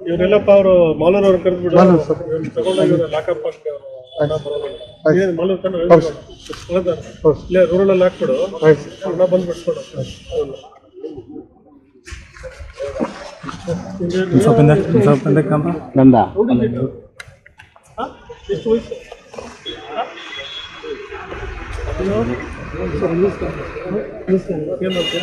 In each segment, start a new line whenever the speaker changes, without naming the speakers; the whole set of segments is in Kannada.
ಇವರೆಲ್ಲಪ್ಪ ಅವರು ಮಾಲೂರ್ ಅವ್ರು ಕರೆದ್ಬಿಟ್ಟು
ಮಾಲೂರ್ ಸರ್.
ಇವ್ರನ್ನ ತಗೊಂಡೋಗಿ ಇವ್ರ ಲಾಕಪ್ ಹಾಕಿ ಅವರು ಹಣ ಬರೋದಿಲ್ಲ
ಆಯ್ತು.
ಏನ್ ಮಾಲೂರ್ ತಾನೆ
ಹೌದು.
ಹೌದಾ?
ಹೌದು.
ಇಲ್ಲೇ ರೂರಲ್ ಅಲ್ಲಿ ಹಾಕ್ಬಿಡು
ಆಯ್ತು
ಹಣ ಬಂದು ಬಿಡ್ಸ್ಕೊಡು ಹೌದು. ಇದೇನು?
ಸ್ವಲ್ಪ ಹಿಂದೆ ಸ್ವಲ್ಪ ಹಿಂದೆ ಕ್ಯಾಮ್ರಾ
ನಂದ
ಹಾ? ಎಷ್ಟು ವಯಸ್ಸು ಹಾ? ಇದು? ಏನ್ ಮಾಡ್ತೀಯ?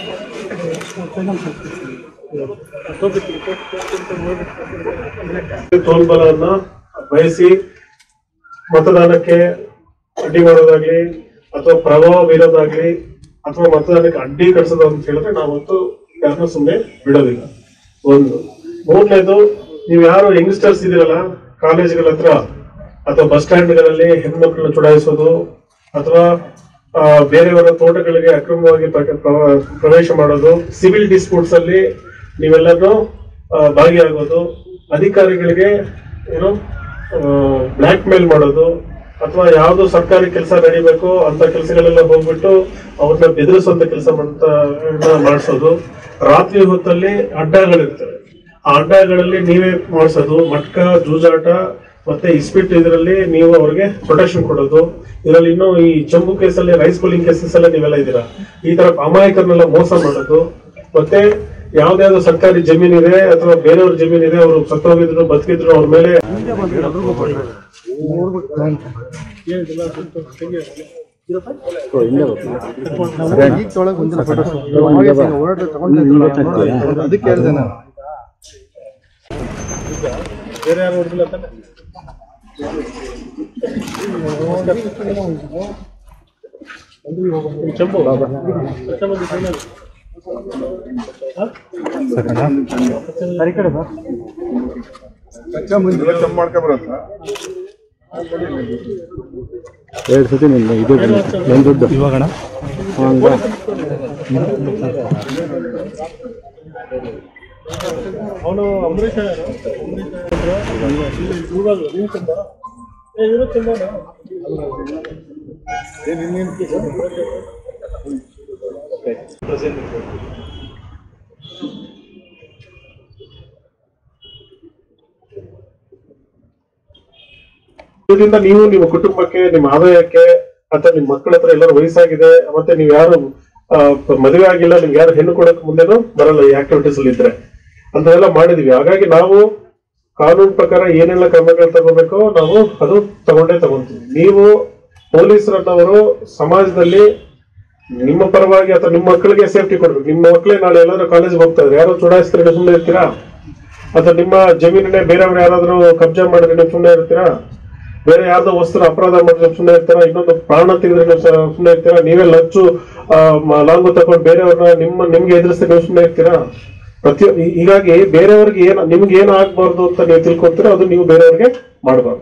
ತೋಲ್ಬಲವನ್ನು ಬಯಸಿ ಮತದಾನಕ್ಕೆ ಅಡ್ಡಿ ಮಾಡೋದಾಗ್ಲಿ ಅಥವಾ ಪ್ರಭಾವ ಬೀರೋದಾಗ್ಲಿ ಅಥವಾ ಮತದಾನಕ್ಕೆ ಅಡ್ಡಿ ಕಟ್ಸೋದು ಅಂತ ಹೇಳಿದ್ರೆ ನಾವಂತೂ ಯಾರನ್ನೂ ಸುಮ್ಮನೆ ಬಿಡೋದಿಲ್ಲ ಒಂದು ಮೂರನೇದು ನೀವು ಯಾರು ಯಂಗ್ಸ್ಟರ್ಸ್ ಇದೀರಲ್ಲ ಕಾಲೇಜ್ಗಳ ಹತ್ರ ಅಥವಾ ಬಸ್ ಸ್ಟ್ಯಾಂಡ್ಗಳಲ್ಲಿ ಹೆಣ್ಮಕ್ಳನ್ನ ಚುಡಾಯಿಸೋದು ಅಥವಾ ಆ, ಬೇರೆಯವರ ತೋಟಗಳಿಗೆ ಅಕ್ರಮವಾಗಿ ಪ್ರ- ಪ್ರ- ಪ್ರವೇಶ ಮಾಡೋದು ಸಿವಿಲ್ ಡಿಸ್ಪ್ಯೂಟ್ಸ್ ಅಲ್ಲಿ ನೀವೆಲ್ಲರೂ ಆ, ಭಾಗಿಯಾಗೋದು ಅಧಿಕಾರಿಗಳಿಗೆ ಏನು ಬ್ಲ್ಯಾಕ್ ಮೇಲ್ ಮಾಡೋದು ಅಥವಾ ಯಾವ್ದು ಸರ್ಕಾರಿ ಕೆಲಸ ನಡಿಬೇಕು ಅಂತ ಕೆಲಸಗಳೆಲ್ಲ ಹೋಗ್ಬಿಟ್ಟು ಅವ್ರನ್ನ ಬೆದರಿಸುವಂತ ಕೆಲಸ ಮಾಡಿಸೋದು ರಾತ್ರಿ ಹೊತ್ತಲ್ಲಿ ಅಡ್ಡಗಳಿರ್ತವೆ ಆ ಅಡ್ಡಗಳಲ್ಲಿ ನೀವೇ ಮಾಡಿಸೋದು ಮಟ್ಕ ಜೂಜಾಟ ಮತ್ತೆ ಇಸ್ಪಿಟ್ ಇದರಲ್ಲಿ ನೀವು ಅವ್ರಿಗೆ ಪ್ರೊಟೆಕ್ಷನ್ ಕೊಡೋದು ಇದರಲ್ಲಿ ಇನ್ನು ಈ ಚಂಬು ಕೇಸಲ್ಲಿ ರೈಸ್ ಪೋಲಿಂಗ್ ಕೇಸಸ್ ಎಲ್ಲ ನೀವೆಲ್ಲ ಇದ್ದೀರಾ ಈ ತರ ಅಮಾಯಕರನ್ನೆಲ್ಲ ಮೋಸ ಮಾಡೋದು ಮತ್ತೆ ಯಾವ್ದಾವ್ದು ಸರ್ಕಾರಿ ಜಮೀನಿದೆ ಅಥವಾ ಬೇರೆಯವ್ರ ಜಮೀನಿದೆ ಅವರು ಸತ್ತೋಗಿದ್ರು ಬದುಕಿದ್ರು ಅವ್ರ ಮೇಲೆ
ಈಗ ತೊಳಗ್ ಬಂದಿಲ್ಲ ಫೋಟೋಸ್ ಹೊರಡ್ರೆ ತಗೊಂಡು ಅದಕ್ಕೆ ಹೇಳಿದೆ ನಾನು
ಬೇರೆ ಯಾರು ಹೊಡೆದಿಲ್ಲ ತಾನೆ ಚಂಬು ಎಷ್ಟೋ ಮಂದಿ ಜನ? ಹಾ?
ಎರಡು ಸತಿ ನಿಲ್ಲ ಇದು ನನ್ನ ದುಡ್ಡು
ಇವಾಗಣ
ಹಂಗ
ಅವನು ಅಂಬರೀಷ್ ಯಾರು? ಅಂಬರೀಷ್ ಯಾರು? ಇವಾಗ ನೀನ್ ಚಂದ ಏ ಇವ್ರು ಚಂದನ? ಇದರಿಂದ ನೀವು ನಿಮ್ಮ ಕುಟುಂಬಕ್ಕೆ ನಿಮ್ಮ ಆದಾಯಕ್ಕೆ ಅಥವಾ ನಿಮ್ಮ ಮಕ್ಕಳ ಹತ್ರ ಎಲ್ಲರೂ ವಯಸ್ಸಾಗಿದೆ ಮತ್ತೆ ನೀವು ಯಾರು ಆ, ಮದುವೆ ಆಗಿಲ್ಲ ನಿಮ್ಗೆ ಯಾರು ಹೆಣ್ಣು ಕೊಡಕ್ ಮುಂದೆನೂ ಬರಲ್ಲ ಈ ಆಕ್ಟಿವಿಟೀಸ್ ಅಲ್ಲಿ ಇದ್ರೆ ಅಂತೆಲ್ಲ ಮಾಡಿದೀವಿ ಹಾಗಾಗಿ ನಾವು ಕಾನೂನು ಪ್ರಕಾರ ಏನೆಲ್ಲ ಕ್ರಮಗಳು ತಗೋಬೇಕೋ ನಾವು ಅದು ತಗೊಂಡೇ ತಗೊಂತೀವಿ ನೀವು ಪೊಲೀಸರನ್ನವರು ಸಮಾಜದಲ್ಲಿ ನಿಮ್ಮ ಪರವಾಗಿ ಅಥವಾ ನಿಮ್ಮ ಮಕ್ಕಳಿಗೆ ಸೇಫ್ಟಿ ಕೊಡ್ಬೇಕು ನಿಮ್ಮ ಮಕ್ಕಳೇ ನಾಳೆ ಎಲ್ಲಾದ್ರೂ ಕಾಲೇಜ್ಗೆ ಹೋಗ್ತಾ ಇದ್ರೆ ಯಾರೋ ಚುಡಾಯಿಸ್ತಾರೆ ಸುಮ್ಮನೆ ಇರ್ತೀರಾ ಅಥವಾ ನಿಮ್ಮ ಜಮೀನನ್ನೇ ಬೇರೆಯವ್ರು ಯಾರಾದ್ರೂ ಕಬ್ಜಾ ಮಾಡಿದ್ರೆ ನೀವು ಸುಮ್ಮನೆ ಇರ್ತೀರಾ ಬೇರೆ ಯಾರ್ದೋ ವಸ್ತು ಅಪರಾಧ ಮಾಡಿದ್ರೆ ಸುಮ್ಮನೆ ಇರ್ತೀರಾ ಇನ್ನೊಂದು ಪ್ರಾಣ ತೆಗೆದ್ರೆ ನೀವು ಸುಮ್ಮನೆ ಇರ್ತೀರಾ ನೀವೇ ಲಚ್ಚು ಆ, ಮ- ಲಾಂಗು ತಗೊಂಡು ಬೇರೆಯವ್ರನ್ನ ನಿಮ್ಮ ನಿಮ್ಗೆ ಎದುರಿಸಿ ನೀವು ಸುಮ್ಮನೆ ಇರ್ತೀರಾ ಪ್ರತಿ ಹೀ- ಹೀಗಾಗಿ ಬೇರೆಯವ್ರಿಗೆ ಏನ್ ನಿಮ್ಗೆ ಏನ್ ಆಗ್ಬಾರ್ದು ಅಂತ ನೀವು ತಿಳ್ಕೊತೀರೋ ಅದು ನೀವು ಬೇರೆಯವ್ರಿಗೆ ಮಾಡಬಾರ್ದು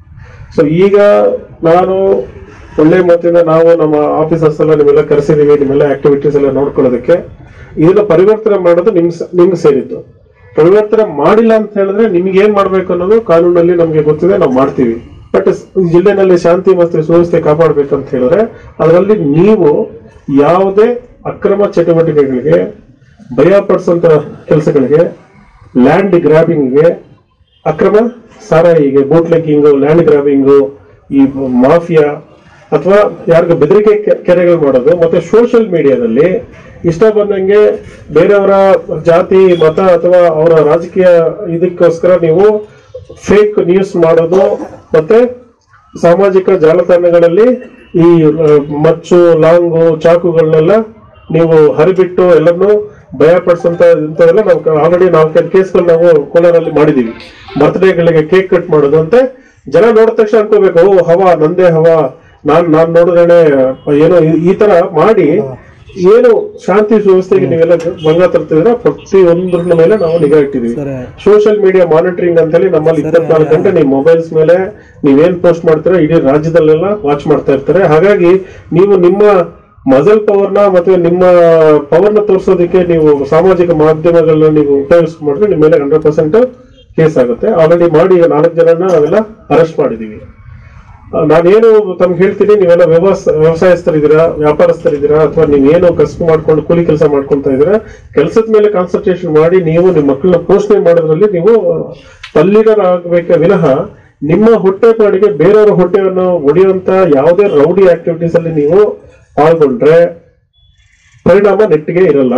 ಸೊ ಈಗ ನಾನು ಒಳ್ಳೆ ಮತ್ತಿಂದ ನಾವು ನಮ್ಮ ಆಫೀಸರ್ಸ್ ಎಲ್ಲ ನಿಮ್ಮೆಲ್ಲ ಕರೆಸಿದೀವಿ ನಿಮ್ಮೆಲ್ಲ ಆಕ್ಟಿವಿಟೀಸ್ ಎಲ್ಲ ನೋಡ್ಕೊಳ್ಳೋದಕ್ಕೆ ಇದನ್ನ ಪರಿವರ್ತನೆ ಮಾಡೋದು ನಿಮ್ ಸ- ನಿಮ್ಗೆ ಸೇರಿದ್ದು ಪರಿವರ್ತನೆ ಮಾಡಿಲ್ಲ ಅಂತ ಹೇಳಿದ್ರೆ ನಿಮ್ಗೆ ಏನ್ ಮಾಡ್ಬೇಕು ಅನ್ನೋದು ಕಾನೂನಲ್ಲಿ ನಮ್ಗೆ ಗೊತ್ತಿದೆ ನಾವು ಮಾಡ್ತೀವಿ ಬಟ್ ಜಿಲ್ಲೆನಲ್ಲಿ ಶಾಂತಿ ಮತ್ತು ಸುವ್ಯವಸ್ಥೆ ಕಾಪಾಡ್ಬೇಕಂತ ಹೇಳಿದ್ರೆ ಅದರಲ್ಲಿ ನೀವು ಯಾವುದೇ ಅಕ್ರಮ ಚಟುವಟಿಕೆಗಳಿಗೆ ಭಯ ಪಡಿಸುವಂತ ಕೆಲಸಗಳಿಗೆ ಲ್ಯಾಂಡ್ ಗ್ರಾಬಿಂಗ್ಗೆ ಅಕ್ರಮ ಸಾರಾಯಿಗೆ ಬೋಟ್ ಲೆಕ್ಕಿಂಗು ಲ್ಯಾಂಡ್ ಗ್ರಾಬಿಂಗು ಈ ಮಾಫಿಯಾ ಅಥವಾ ಯಾರಿಗ ಬೆದರಿಕೆ ಕೆ- ಕೆರೆಗಳು ಮಾಡೋದು ಮತ್ತೆ ಸೋಷಿಯಲ್ ಮೀಡಿಯಾದಲ್ಲಿ ಇಷ್ಟ ಬಂದಂಗೆ ಬೇರೆಯವರ ಜಾತಿ ಮತ ಅಥವಾ ಅವರ ರಾಜಕೀಯ ಇದಕ್ಕೋಸ್ಕರ ನೀವು ಫೇಕ್ ನ್ಯೂಸ್ ಮಾಡೋದು ಮತ್ತೆ ಸಾಮಾಜಿಕ ಜಾಲತಾಣಗಳಲ್ಲಿ ಈ ಆ, ಮಚ್ಚು ಲಾಂಗು ಚಾಕುಗಳನ್ನೆಲ್ಲ ನೀವು ಹರಿಬಿಟ್ಟು ಎಲ್ಲರನ್ನು ಭಯ ಪಡಿಸಂತ ಇಂಥವೆಲ್ಲ ನಾವು ಆಲ್ರೆಡಿ ನಾವು ಕೆಲವು ಕೇಸ್ಗಳು ನಾವು ಕೋಲಾರಲ್ಲಿ ಮಾಡಿದೀವಿ ಬರ್ತ್ಡೇಗಳಿಗೆ ಕೇಕ್ ಕಟ್ ಮಾಡೋದು ಅಂತೆ ಜನ ನೋಡಿದ ತಕ್ಷಣ ಅನ್ಕೋಬೇಕು ಓ ಹವಾ ನಂದೇ ಹವಾ ನಾನ್ ನಾನ್ ನೋಡಿದ್ರೆ ಏನೋ ಈ- ಈ ತರ ಮಾಡಿ ಏನು ಶಾಂತಿ ಸುವ್ಯವಸ್ಥೆಗೆ ನೀವೆಲ್ಲ ಭಂಗ ತರ್ತಿದ್ರೆ ಪ್ರತಿ ಒಂದ್ರ ಮೇಲೆ ನಾವು ನಿಗಾ ಇಟ್ಟಿದೀವಿ ಸೋಷಿಯಲ್ ಮೀಡಿಯಾ ಮಾನಿಟರಿಂಗ್ ಅಂತೇಳಿ ನಮ್ಮಲ್ಲಿ ಇಪ್ಪತ್ನಾಲ್ಕು ಗಂಟೆ ನೀವು ಮೊಬೈಲ್ಸ್ ಮೇಲೆ ನೀವೇನ್ ಪೋಸ್ಟ್ ಮಾಡ್ತೀರಾ ಇಡೀ ರಾಜ್ಯದಲ್ಲೆಲ್ಲ ವಾಚ್ ಮಾಡ್ತಾ ಇರ್ತಾರೆ ಹಾಗಾಗಿ ನೀವು ನಿಮ್ಮ ಮಜಲ್ ಪವರ್ನ ಮತ್ತೆ ನಿಮ್ಮ ಪವರ್ನ ತೋರಿಸೋದಕ್ಕೆ ನೀವು ಸಾಮಾಜಿಕ ಮಾಧ್ಯಮಗಳನ್ನ ನೀವು ಉಪಯೋಗಿಸ್ಕೊಂಡ್ರೆ ನಿಮ್ಮ ಮೇಲೆ ಹಂಡ್ರೆಡ್ ಪರ್ಸೆಂಟ್ ಕೇಸ್ ಆಗುತ್ತೆ ಆಲ್ರೆಡಿ ಮಾಡಿ ನಾಲ್ಕು ಜನನ ನಾವೆಲ್ಲ ಅರೆಸ್ಟ್ ಮಾಡಿದೀವಿ ಆ, ನಾನೇನು ತಮ್ಗೆ ಹೇಳ್ತೀನಿ ನೀವೆಲ್ಲ ವ್ಯವಸ್ ವ್ಯವಸಾಯಸ್ಥರಿದ್ದೀರಾ ವ್ಯಾಪಾರಸ್ಥರಿದ್ದೀರಾ ಅಥವಾ ನೀವೇನು ಕಸಬು ಮಾಡ್ಕೊಂಡು ಕೂಲಿ ಕೆಲಸ ಮಾಡ್ಕೊಂತ ಇದ್ದೀರಾ ಕೆಲಸದ ಮೇಲೆ ಕಾನ್ಸಂಟ್ರೇಷನ್ ಮಾಡಿ ನೀವು ನಿಮ್ಮ ಮಕ್ಕಳನ್ನ ಪೋಷಣೆ ಮಾಡೋದ್ರಲ್ಲಿ ನೀವು ತಲ್ಲೀನರಾಗಬೇಕೆ ವಿನಃ ನಿಮ್ಮ ಹೊಟ್ಟೆ ಪಾಡಿಗೆ ಬೇರೆಯವರ ಹೊಟ್ಟೆಯನ್ನು ಒಡೆಯುವಂತ ಯಾವುದೇ ರೌಡಿ ಆಕ್ಟಿವಿಟೀಸ್ ಅಲ್ಲಿ ನೀವು ಪಾಲ್ಗೊಂಡ್ರೆ ಪರಿಣಾಮ ನೆಟ್ಟಿಗೆ ಇರಲ್ಲ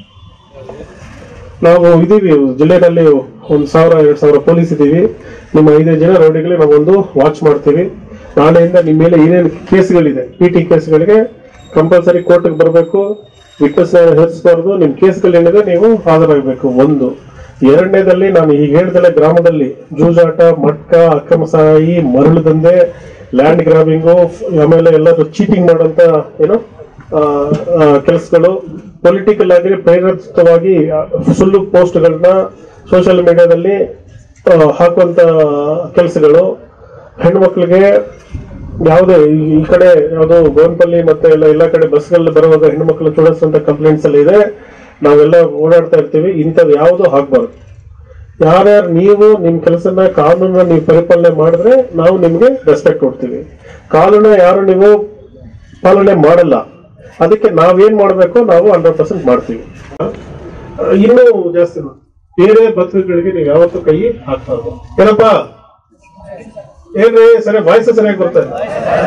ನಾವು ಇದೀವಿ ಜಿಲ್ಲೆನಲ್ಲಿ ಒಂದ್ ಸಾವಿರ ಎರಡ್ ಸಾವಿರ ಪೊಲೀಸ್ ಇದೀವಿ ನಿಮ್ಮ ಐದೈದು ಜನ ರೌಡಿಗಳಿಗೆ ನಾವೊಂದು ವಾಚ್ ಮಾಡ್ತೀವಿ ನಾಳೆಯಿಂದ ನಿಮ್ಮ ಮೇಲೆ ಏನೇನು ಕೇಸ್ಗಳಿದೆ ಪಿ ಟಿ ಕೇಸ್ಗಳಿಗೆ ಕಂಪಲ್ಸರಿ ಕೋರ್ಟ್ಗೆ ಬರಬೇಕು ವಿಟ್ನೆಸ್ ಹೆಸರಿಸಬಾರ್ದು ನಿಮ್ ಕೇಸ್ಗಳೇನಿದೆ ನೀವು ಹಾಜರಾಗಬೇಕು ಒಂದು ಎರಡನೇದಲ್ಲಿ ನಾನು ಈಗ ಹೇಳ್ದಲೆ ಗ್ರಾಮದಲ್ಲಿ ಜೂಜಾಟ ಮಟ್ಕ ಅಕ್ರಮ ಸಾಯಿ ಮರಳು ದಂಧೆ ಲ್ಯಾಂಡ್ ಗ್ರಾಬಿಂಗು ಆಮೇಲೆ ಎಲ್ಲರೂ ಚೀಟಿಂಗ್ ಮಾಡೋಂತ ಏನು ಕೆಲಸಗಳು ಪೊಲಿಟಿಕಲ್ ಆಗಿ ಪ್ರೇರಿತವಾಗಿ ಆ, ಸುಳ್ಳು ಪೋಸ್ಟ್ಗಳನ್ನ ಸೋಷಿಯಲ್ ಮೀಡಿಯಾದಲ್ಲಿ ಹಾಕುವಂತ ಕೆಲಸಗಳು ಹೆಣ್ಮಕ್ಳಿಗೆ ಯಾವುದೇ ಈ ಈ ಕಡೆ ಯಾವುದು ಗೋನ್ಪಲ್ಲಿ ಮತ್ತೆ ಎಲ್ಲ ಎಲ್ಲ ಕಡೆ ಬಸ್ಗಳಲ್ಲಿ ಬರುವಾಗ ಹೆಣ್ಮಕ್ಳು ಚುಡಸುವಂತ ಕಂಪ್ಲೇಂಟ್ಸ್ ಎಲ್ಲ ಇದೆ ನಾವೆಲ್ಲ ಓಡಾಡ್ತಾ ಇರ್ತೀವಿ ಇಂಥದ್ದು ಯಾವುದು ಹಾಕ್ಬಾರ್ದು ಯಾರ್ಯಾರು ನೀವು ನಿಮ್ ಕೆಲಸನ ಕಾನೂನ ನೀವು ಪರಿಪಾಲನೆ ಮಾಡಿದ್ರೆ ನಾವು ನಿಮ್ಗೆ ರೆಸ್ಪೆಕ್ಟ್ ಕೊಡ್ತೀವಿ ಕಾನೂನ ಯಾರು ನೀವು ಪಾಲನೆ ಮಾಡಲ್ಲ ಅದಕ್ಕೆ ನಾವೇನ್ ಮಾಡ್ಬೇಕು ನಾವು ಹಂಡ್ರೆಡ್ ಪರ್ಸೆಂಟ್ ಮಾಡ್ತೀವಿ ಆ, ಇನ್ನೂ ಜಾಸ್ತಿ ಮಾಡಿ. ಬೇರೆ ಪತ್ರಿಕೆಗಳಿಗೆ ನೀವು ಯಾವತ್ತೂ ಕೈ ಹಾಕ್ಬಾರ್ದು ಏನಪ್ಪ ಏನ್ರಿ ಸರಿ ವಾಯ್ಸ್ ಸರಿಯಾಗಿ ಬರ್ತಾ ಇದೆ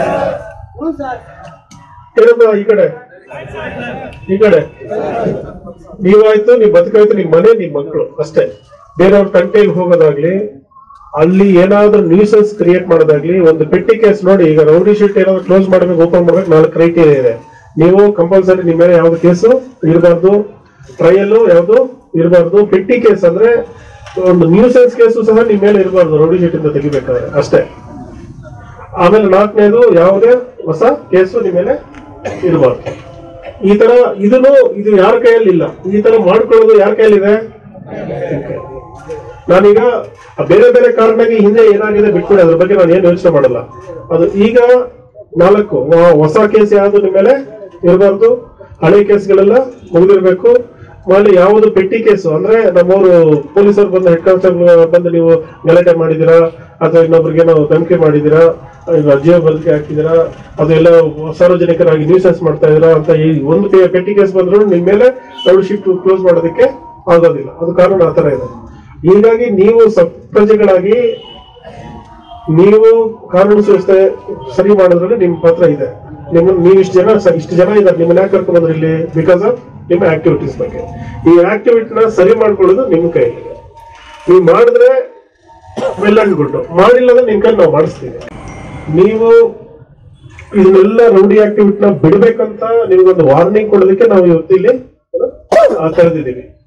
ಏನಪ್ಪ ಈ ಕಡೆ ಈ ಕಡೆ ನೀವಾಯ್ತು ನೀವ್ ಬದುಕಾಯ್ತು ನಿಮ್ ಮನೆ ನಿಮ್ ಮಕ್ಕಳು ಅಷ್ಟೇ ಬೇರೆಯವ್ರ ಕಂಟೆಗೆ ಹೋಗೋದಾಗ್ಲಿ ಅಲ್ಲಿ ಏನಾದ್ರೂ ನ್ಯೂಸನ್ಸ್ ಕ್ರಿಯೇಟ್ ಮಾಡೋದಾಗ್ಲಿ ಒಂದು ಪೆಟ್ಟಿ ಕೇಸ್ ನೋಡಿ ಈಗ ರೌಡಿ ಶೀಟ್ ಏನಾದ್ರು ಕ್ಲೋಸ್ ಮಾಡ್ಬೇಕು ಓಪನ್ ಮಾಡ್ಬೇಕು ನಾಲ್ಕು ಕ್ರೈಟೀರಿಯಾ ಇದೆ ನೀವು ಕಂಪಲ್ಸರಿ ನಿಮ್ಮ ಮೇಲೆ ಯಾವ್ದು ಕೇಸು ಇರಬಾರ್ದು ಟ್ರಯಲ್ ಯಾವ್ದು ಇರಬಾರ್ದು ಪೆಟ್ಟಿ ಕೇಸ್ ಅಂದ್ರೆ ಒಂದು ನ್ಯೂಸೆನ್ಸ್ ಕೇಸು ಸಹ ನಿಮ್ಮ ಮೇಲೆ ಇರಬಾರ್ದು ರೌಡಿ ಶೀಟ್ ಇಂದ ತೆಗಿಬೇಕಾದ್ರೆ ಅಷ್ಟೇ ಆಮೇಲೆ ನಾಲ್ಕನೇದು ಯಾವುದೇ ಹೊಸ ಕೇಸು ನಿಮ್ಮ ಮೇಲೆ ಇರಬಾರ್ದು ಈ ತರ ಇದನ್ನು ಇದು ಯಾರ ಕೈಯಲ್ಲಿ ಇಲ್ಲ ಈ ತರ ಮಾಡ್ಕೊಳ್ಳೋದು ಯಾರ ಕೈಯಲ್ಲಿದೆ ನಾನೀಗ ಆ ಬೇರೆ ಬೇರೆ ಕಾರಣಕ್ಕೆ ಹಿಂದೆ ಏನಾಗಿದೆ ಬಿಟ್ಕೊಡಿ ಅದ್ರ ಬಗ್ಗೆ ನಾನು ಏನು ಯೋಚನೆ ಮಾಡಲ್ಲ ಅದು ಈಗ ನಾಲ್ಕು ವ- ಹೊಸ ಕೇಸ್ ಯಾವ್ದು ನಿಮ್ಮ ಮೇಲೆ ಇರಬಾರ್ದು ಹಳೆ ಕೇಸ್ಗಳೆಲ್ಲ ಮುಗಿದಿರ್ಬೇಕು ಆಮೇಲೆ ಯಾವುದು ಪೆಟ್ಟಿ ಕೇಸು ಅಂದ್ರೆ ನಮ್ಮವರು ಪೊಲೀಸರು ಬಂದು ಹೆಡ್ ಕಾನ್ಸ್ಟೇಬಲ್ ಬಂದು ನೀವು ಗಲಾಟೆ ಮಾಡಿದಿರಾ ಅಥವಾ ಇನ್ನೊಬ್ರಿಗೆ ನಾವು ಧಮಕಿ ಮಾಡಿದಿರಾ ಈಗ ಜೀವ ಬದುಕಿ ಹಾಕಿದಿರಾ ಅದೆಲ್ಲ ಸಾರ್ವಜನಿಕರಾಗಿ ನ್ಯೂಸೆನ್ಸ್ ಮಾಡ್ತಾ ಇದೀರಾ ಅಂತ ಈ ಒಂದು ಪೆ- ಪೆಟ್ಟಿ ಕೇಸ್ ಬಂದ್ರು ನಿಮ್ ಮೇಲೆ ರೌಡ್ ಶೀಟ್ ಕ್ಲೋಸ್ ಮಾಡೋದಕ್ಕೆ ಆಗೋದಿಲ್ಲ ಅದು ಕಾನೂನು ಆ ತರ ಇದೆ ಹೀಗಾಗಿ ನೀವು ಸಬ್ ಪ್ರಜೆಗಳಾಗಿ ನೀವು ಕಾನೂನು ಸುವ್ಯವಸ್ಥೆ ಸರಿ ಮಾಡೋದ್ರಲ್ಲಿ ನಿಮ್ ಪಾತ್ರ ಇದೆ ನಿಮ್ಮ ನೀವು ಇಷ್ಟು ಜನ ಸ- ಇಷ್ಟು ಜನ ಇದ್ದಾರೆ ನಿಮ್ಮನ್ನ ಯಾಕೆ ಕರ್ಕೊಂಡ್ ಬಂದ್ರಿ ಇಲ್ಲಿ ಬಿಕಾಸ್ ಆಫ್ ನಿಮ್ಮ ಆಕ್ಟಿವಿಟೀಸ್ ಬಗ್ಗೆ ಈ ಆಕ್ಟಿವಿಟಿನ ಸರಿ ಮಾಡ್ಕೊಳ್ಳೋದು ನಿಮ್ಮ ಕೈಲಿದೆ ನೀವು ಮಾಡಿದ್ರೆ ವೆಲ್ ಅಂಡ್ ಗುಡ್ ಮಾಡಿಲ್ಲ ಅಂದ್ರೆ ನಿಮ್ ಕೈ ನಾವು ಮಾಡಿಸ್ತೀವಿ ನೀವು ಇದನ್ನೆಲ್ಲ ರೌಡಿ ಆಕ್ಟಿವಿಟಿನ ಬಿಡ್ಬೇಕಂತ ನಿಮ್ಗೊಂದು ವಾರ್ನಿಂಗ್ ಕೊಡೋದಕ್ಕೆ ನಾವು ಇವತ್ತು ಇಲ್ಲಿ ಏನು, ಆ, ಕರೆದಿದ್ದೀವಿ